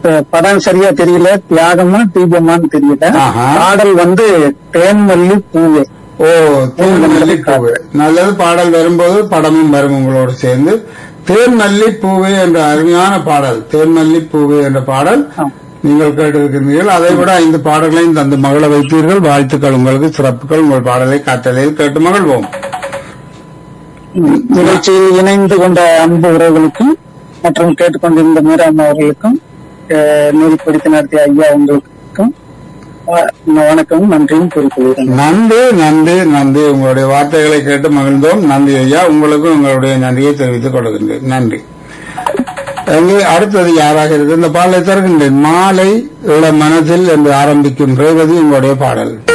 ப- படம் சரியா தெரியல தியாகமா தீபமான்னு தெரியல ஆஹா. பாடல் வந்து தேன்மல்லி பூவே ஓ தேன்மல்லி பூவே நல்லது பாடல் வரும்போது படமும் வரும் உங்களோடு சேர்ந்து தேன்மல்லி பூவே என்ற அருமையான பாடல் தேன்மல்லி பூவே என்ற பாடல் ஆ. நீங்கள் கேட்டிருக்கிறீர்கள் அதை விட ஐந்து பாடல்களையும் தந்து மகள வைத்தீர்கள் வாழ்த்துக்கள் உங்களுக்கு சிறப்புகள் உங்கள் பாடலை காற்றலையில் கேட்டு மகிழ்வோம் நிகழ்ச்சியில் இணைந்து கொண்ட அன்பு உறவுகளுக்கும் மற்றும் கேட்டுக்கொண்டிருந்த மீராம் அவர்களுக்கும் அஹ், நெறிப்படுத்தி நடத்திய ஐயா உங்களுக்கும் அஹ், வணக்கம் நன்றியும் கூறிக்கொள்கிறேன் நன்றி நன்றி நன்றி உங்களுடைய வார்த்தைகளை கேட்டு மகிழ்ந்தோம் நன்றி ஐயா உங்களுக்கும் உங்களுடைய நன்றியை தெரிவித்துக் கொள்கின்றேன் நன்றி அங்கே அடுத்தது யாராக இருக்கு இந்த பாடலை தருகின்றேன் மாலை இள மனதில் என்று ஆரம்பிக்கும் ரேவதி உங்களுடைய பாடல்